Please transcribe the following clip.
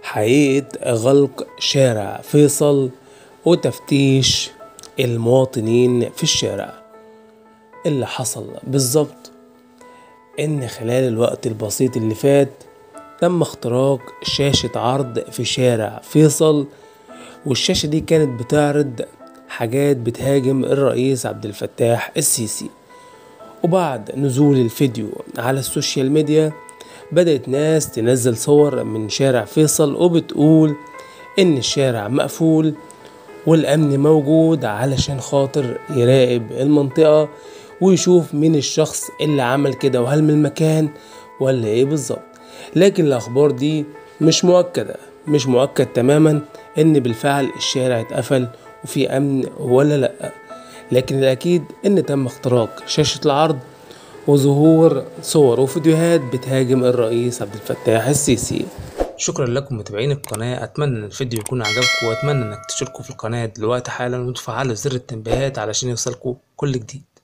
حقيقة غلق شارع فيصل وتفتيش المواطنين في الشارع اللي حصل بالظبط ان خلال الوقت البسيط اللي فات تم اختراق شاشة عرض في شارع فيصل والشاشة دي كانت بتعرض حاجات بتهاجم الرئيس عبد الفتاح السيسي وبعد نزول الفيديو على السوشيال ميديا بدأت ناس تنزل صور من شارع فيصل وبتقول إن الشارع مقفول والأمن موجود علشان خاطر يراقب المنطقة ويشوف مين الشخص اللي عمل كده وهل من المكان ولا ايه بالظبط لكن الأخبار دي مش مؤكدة مش مؤكد تماما إن بالفعل الشارع اتقفل وفي أمن ولا لأ لكن الأكيد إن تم اختراق شاشة العرض وظهور صور وفيديوهات بتهاجم الرئيس عبد الفتاح السيسي شكرا لكم متابعين القناة أتمنى إن الفيديو يكون عجبكم وأتمنى إنك تشتركوا في القناة دلوقتي حالا وتفعلوا زر التنبيهات علشان يوصلكوا كل جديد